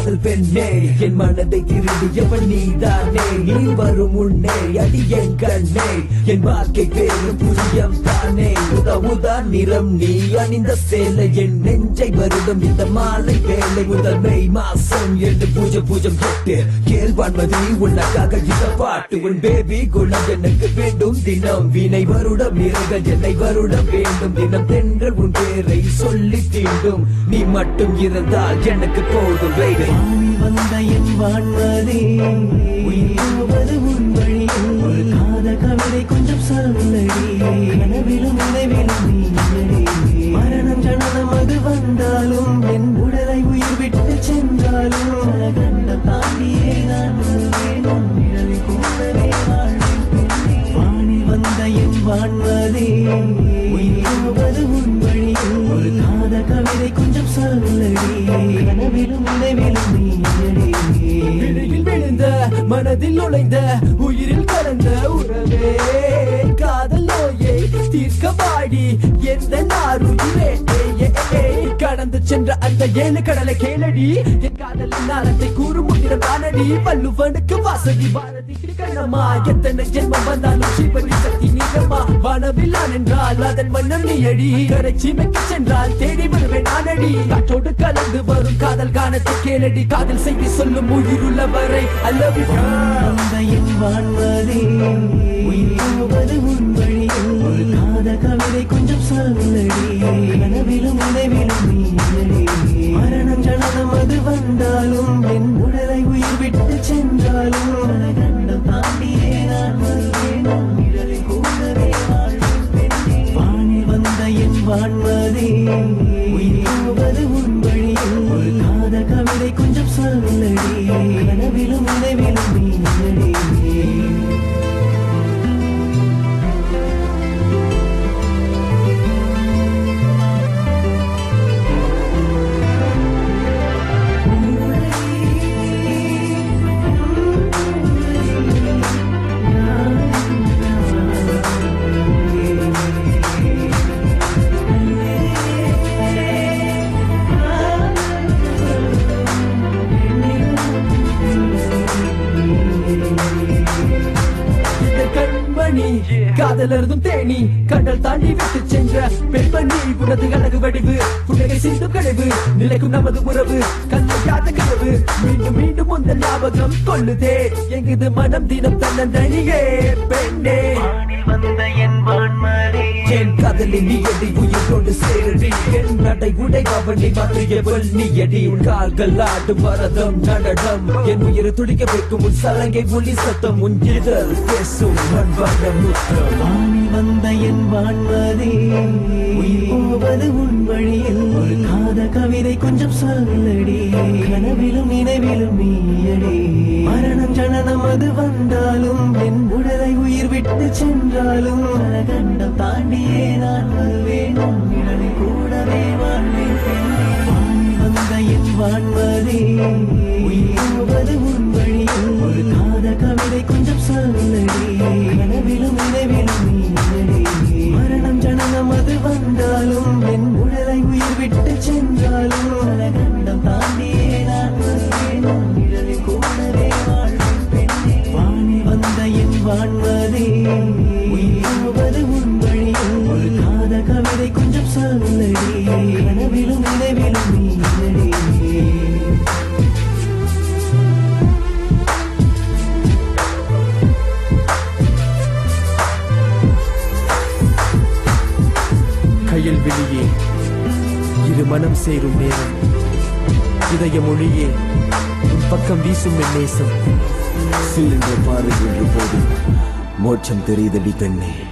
காதல் பெண்ணே என் மனதை திருடியவன் நீதானே நீ வரும் முன்னே அடி என் கண்ணே என் வாழ்க்கை பேரும் புரியம் தானே உதா உதா நிறம் நீ அணிந்த சேலை என் நெஞ்சை வருடம் இந்த மாலை வேலை முதல் மெய் மாசம் என்று பூஜை பூஜம் எட்டு கேள்வான்மதி உனக்காக இந்த பாட்டு உன் பேபி குணம் எனக்கு வேண்டும் தினம் வினை வருடம் நிறங்கள் என்னை வருடம் வேண்டும் தினம் தென்றல் உன் பேரை சொல்லி தீண்டும் நீ மட்டும் இருந்தால் எனக்கு போதும் baby. வானில் வந்த என் வான்மதி உயிர்வது உன் வழியில் ஒரு காதல் கவிதை கொஞ்சம் சொல்லடி கனவிலும் நினைவிலும் நீயடி மரணம் ஜனனம் அது வந்தாலும் என் உடலை உயிர் விட்டு சென்றாலும் கண்டம் தாண்டியே நான் வருவேன் உன் நிழலில் கூடவே வாழ்வேன் பெண்ணே. வானில் வந்த என் வான்மதி உயிர்வது உன் வழியில் ஒரு காதல் கவிதை கொஞ்சம் சொல்லடி கனவிலும் நினைவிலும் நீயடி விழியில் விழுந்த மனதில் நுழைந்த உயிரில் கலந்த உறவே காதல் நோயை தீர்க்க வாடி எந்த நாருயிரே கடந்து சென்ற அந்த ஏழு கடலை கேளடி என் காதலின் நாளத்தை கூறும் முத்திரம் தானடி வள்ளுவனுக்கு வாசடி பாரதி கண்ணம்மா எத்தனை ஜென்மம் வந்தாலும் சிவனி சக்தி நீங்கம்மா வானவில்லான் என்றால் அதன் வண்ணம் நீ அடி கரை சீமைக்கு சென்றால் தேடி வருவேன் நானடி காற்றோடு கலந்து வரும் காதல் காணத்தை கேளடி காதல் செய்தி சொல்லும் உயிருள்ளவரை அல்லவி வந்த என் வான்மதி உயிர்வது உன் வழியில் ஒரு காதல் கவிதை கொஞ்சம் சொல்லடி கனவிலும் நினைவிலும் நீயடி மரணம் ஜனனம் அது வந்தாலும் என் உடலை உயிர் விட்டு சென்றாலும் கண்டம் தாண்டியே நான் வருவேன் உன் நிழலில் கூடவே வாழ்வேன் பெண்ணே. வானில் வந்த என் வான்மதி உயிர்வது உன் வழியில் ஒரு காதல் கவிதை கொஞ்சம் சொல்லடி கனவிலும் நினைவிலும் நீயடி இந்த கண்மணி காதலர்தும் தேனி கடல் தாண்டி விட்டு சென்ற பெண்மணி உனது அழகு வடிவு புன்னகை சிந்தும் கழிவு நிலைக்கும் நமது உறவு கல்லையாத கனவு மீண்டும் மீண்டும் உந்த ஞாபகம் கொள்ளுதே எங்குது மனம் தினம் தன்னந்தனியே பெண்ணே வானில் வந்த என் வான்மதி என் காதலில் நீ அடி உயிரோடு சேரடி என் நடை உடை அவனை மாற்றியவள் நீ அடி உன் கால்கள் ஆடும் வரதம் நடனம் என் உயிரை துடிக்க வைக்கும் உன் சலங்கை ஒளி சத்தம் உன் இதழ் பேசும் அன்பான முத்தம் வானில் வந்த என் வான்மதி உயிர் போவது உன் வழியில் ஒரு காத கவிதை கொஞ்சம் சொல்லடி கனவிலும் நினைவிலும் நீயடி மரணம் ஜனனம் அது வந்தாலும் என் உடலை உயிர் விட்டு சென்றாலும் கண்டம் தாண்டியே நான் வருவேன் உன் நிழலில் கூடவே வாழ்வேன் பெண்ணே. வானில் வந்த என் வான்மதி உயிர் போவது உன் வழியில் ஒரு காத கவிதை கொஞ்சம் சொல்லடி கனவிலும் நினைவிலும் நீயடி மரணம் ஜனனம் அது வந்தாலும் என் உடலை உயிர் விட்டு சென்றாலும் கண்டம் தாண்டியே நான் வருவேன் உன் நிழலில் கூடவே வாழ்வேன் பெண்ணே. வானில் வந்த என் வான்மதி உயிர்வது உன் வழியில் ஒரு காத கவிதை கொஞ்சம் சொல்லடி கனவிலும் நினைவிலும் நீயடி கையில் வெளியே இரு மனம் சேரும் நேரம் இதய மொழியே உன் பக்கம் வீசும் என் நேசம் சிலிண்டர் பாருகின்ற போது மோட்சம் தெரியுதடி பெண்ணே